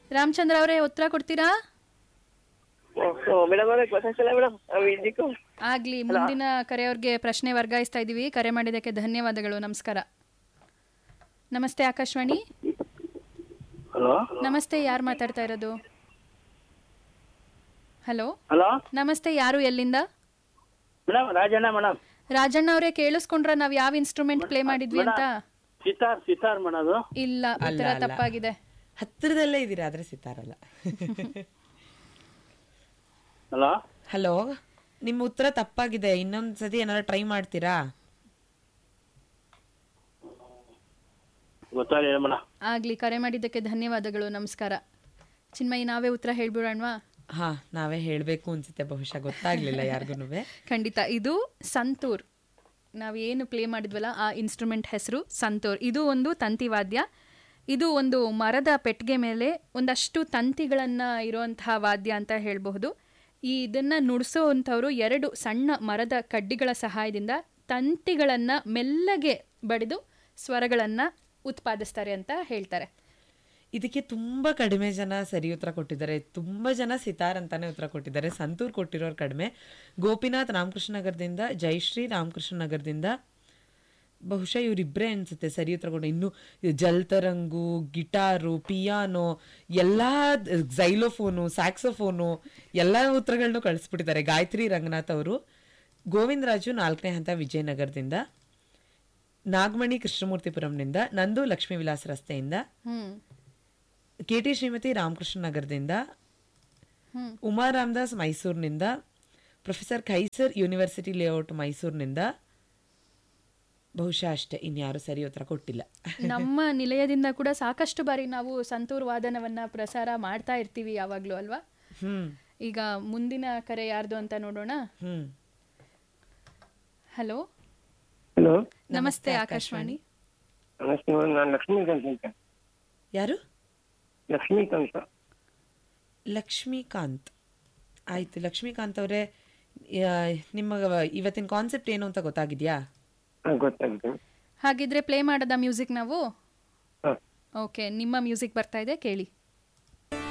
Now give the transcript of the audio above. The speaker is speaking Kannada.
ರಾಮಚಂದ್ರ ಅವರೇ ಉತ್ತರ ಕೊಡ್ತೀರಾ ಮೇಡಮ್ ಅವರೇ ಗೊತ್ತಾಗ್ತಿಲ್ಲ ಮೇಡಮ್ ಇದಕ್ಕೂ ಆಗ್ಲಿ ಮುಂದಿನ ಕರೆಯವ್ರಿಗೆ ಪ್ರಶ್ನೆ ವರ್ಗಾಯಿಸ್ತಾ ಇದೀವಿ ಕರೆ ಮಾಡಿದ್ದಕ್ಕೆ ಧನ್ಯವಾದಗಳು ನಮಸ್ಕಾರ ನಮಸ್ತೆ ಆಕಾಶವಾಣಿ ಹಲೋ ನಮಸ್ತೆ ಯಾರು ಮಾತಾಡ್ತಾ ಇರೋದು ಹಲೋ ಹಲೋ ನಮಸ್ತೆ ಯಾರು ಎಲ್ಲಿಂದ ಮೇಡಮ್ ರಾಜಣ್ಣ ಮೇಡಮ್ ರಾಜಣ್ಣ ಅವರೇ ಕೇಳಿಸ್ಕೊಂಡ್ರ ನಾವ್ ಯಾವ ಇನ್ಸ್ಟ್ರೂಮೆಂಟ್ ಪ್ಲೇ ಮಾಡಿದ್ವಿ ಅಂತ ಸಿತಾರ್ ಸಿತಾರ್ ಮಾಡೋದು ಇಲ್ಲ ಉತ್ತರ ಅಲ್ಲ. ತಪ್ಪಾಗಿದೆ ಹತ್ತಿರದಲ್ಲೇ ಇದ್ದೀರಾ ಆದ್ರೆ ಸಿತಾರಲ್ಲ ಹಲೋ ಹಲೋ ನಿಮ್ಮ ಉತ್ತರ ತಪ್ಪಾಗಿದೆ ಇನ್ನೊಂದ್ ಸತಿ ಏನಾದ್ರು ಟ್ರೈ ಮಾಡ್ತೀರಾ ಗೊತ್ತಾಗಲಿಲ್ಲ ಮೇಡಮ್ ಆಗ್ಲಿ ಕರೆ ಮಾಡಿದ್ದಕ್ಕೆ ಧನ್ಯವಾದಗಳು ನಮಸ್ಕಾರ ಚಿನ್ಮಯಿ ನಾವೇ ಉತ್ತರ ಹೇಳ್ಬಿಡೋಣವಾ ಹಾ ನಾವೇ ಹೇಳ್ಬೇಕು ಅನ್ಸುತ್ತೆ ಬಹುಶಃ ಗೊತ್ತಾಗ್ಲಿಲ್ಲ ಯಾರಿಗೂನುವೆ ಖಂಡಿತ ಇದು ಸಂತೂರ್ ನಾವೇನು ಪ್ಲೇ ಮಾಡಿದ್ವಲ್ಲ ಆ ಇನ್ಸ್ಟ್ರೂಮೆಂಟ್ ಹೆಸರು ಸಂತೂರ್ ಇದು ಒಂದು ತಂತಿವಾದ್ಯ ಇದು ಒಂದು ಮರದ ಪೆಟ್ಟಿಗೆ ಮೇಲೆ ಒಂದಷ್ಟು ತಂತಿಗಳನ್ನು ಇರುವಂತಹ ವಾದ್ಯ ಅಂತ ಹೇಳಬಹುದು ಈ ಇದನ್ನು ನುಡಿಸೋವಂಥವ್ರು ಎರಡು ಸಣ್ಣ ಮರದ ಕಡ್ಡಿಗಳ ಸಹಾಯದಿಂದ ತಂತಿಗಳನ್ನು ಮೆಲ್ಲಗೆ ಬಡಿದು ಸ್ವರಗಳನ್ನು ಉತ್ಪಾದಿಸ್ತಾರೆ ಅಂತ ಹೇಳ್ತಾರೆ ಇದಕ್ಕೆ ತುಂಬಾ ಕಡಿಮೆ ಜನ ಸರಿ ಉತ್ತರ ಕೊಟ್ಟಿದ್ದಾರೆ ತುಂಬಾ ಜನ ಸಿತಾರ್ ಅಂತಾನೆ ಉತ್ತರ ಕೊಟ್ಟಿದ್ದಾರೆ ಸಂತೂರ್ ಕೊಟ್ಟಿರೋರು ಕಡಿಮೆ ಗೋಪಿನಾಥ್ ರಾಮಕೃಷ್ಣ ನಗರದಿಂದ ಜಯಶ್ರೀ ರಾಮಕೃಷ್ಣ ನಗರದಿಂದ ಬಹುಶಃ ಇವರಿಬ್ಬರೇ ಅನ್ಸುತ್ತೆ ಸರಿ ಉತ್ತರ ಕೊಟ್ಟು ಇನ್ನು ಜಲ್ತರಂಗು ಗಿಟಾರು ಪಿಯಾನೋ ಎಲ್ಲಾ ಝೈಲೋಫೋನು ಸ್ಯಾಕ್ಸೋಫೋನು ಎಲ್ಲಾ ಉತ್ತರಗಳನ್ನು ಕಳಿಸ್ಬಿಟ್ಟಿದ್ದಾರೆ ಗಾಯತ್ರಿ ರಂಗನಾಥ್ ಅವರು ಗೋವಿಂದರಾಜು ನಾಲ್ಕನೇ ಹಂತ ವಿಜಯನಗರದಿಂದ ನಾಗಮಣಿ ಕೃಷ್ಣಮೂರ್ತಿಪುರಂನಿಂದ ನಂದು ಲಕ್ಷ್ಮೀ ವಿಲಾಸ್ ರಸ್ತೆಯಿಂದ ಹ್ಮ್ ಕೆ ಟಿ ಶ್ರೀಮತಿ ರಾಮಕೃಷ್ಣ ನಗರದಿಂದ ಹ್ಮ್. ಉಮಾ ರಾಮದಾಸ್ ಮೈಸೂರಿನಿಂದ ಪ್ರೊಫೆಸರ್ ಖೈಸರ್ ಯೂನಿವರ್ಸಿಟಿ ಲೇಔಟ್ ಮೈಸೂರಿನಿಂದ ಬಹುಶಃ ಅಷ್ಟೇ ಇನ್ಯಾರು ಸರಿ ಉತ್ತರ ಕೊಟ್ಟಿಲ್ಲ ನಮ್ಮ ನಿಲಯದಿಂದ ಕೂಡ ಸಾಕಷ್ಟು ಬಾರಿ ನಾವು ಸಂತೂರ್ ವಾದನವನ್ನ ಪ್ರಸಾರ ಮಾಡ್ತಾ ಇರ್ತೀವಿ ಯಾವಾಗ್ಲೂ ಅಲ್ವಾ ಹ್ಮ್ ಈಗ ಮುಂದಿನ ಕರೆ ಯಾರ್ದು ಅಂತ ನೋಡೋಣ ಹ್ಮ್ ಹಲೋ ಹಲೋ ನಮಸ್ತೆ ಆಕಾಶವಾಣಿ ನಮಸ್ತೆ ಮೇಡಮ್ ನಾನು ಲಕ್ಷ್ಮೀಕಾಂತ್ ಅಂತ ಯಾರು ಲಕ್ಷ್ಮೀಕಾಂತ್ ಲಕ್ಷ್ಮೀಕಾಂತ್ ಆಯ್ತು ಲಕ್ಷ್ಮೀಕಾಂತ್ ಅವರೇ ನಿಮ್ಮ ಇವತ್ತಿನ ಕಾನ್ಸೆಪ್ಟ್ ಏನು ಅಂತ ಗೊತ್ತಾಗಿದ್ಯಾ ಹಾಂ ಗೊತ್ತಾಗಿದೆ ಹಾಗಿದ್ರೆ ಪ್ಲೇ ಮಾಡದ ಮ್ಯೂಸಿಕ್ ನಾವು ಹಾಂ ಓಕೆ ನಿಮ್ಮ ಮ್ಯೂಸಿಕ್ ಬರ್ತಾ ಇದೆ ಕೇಳಿ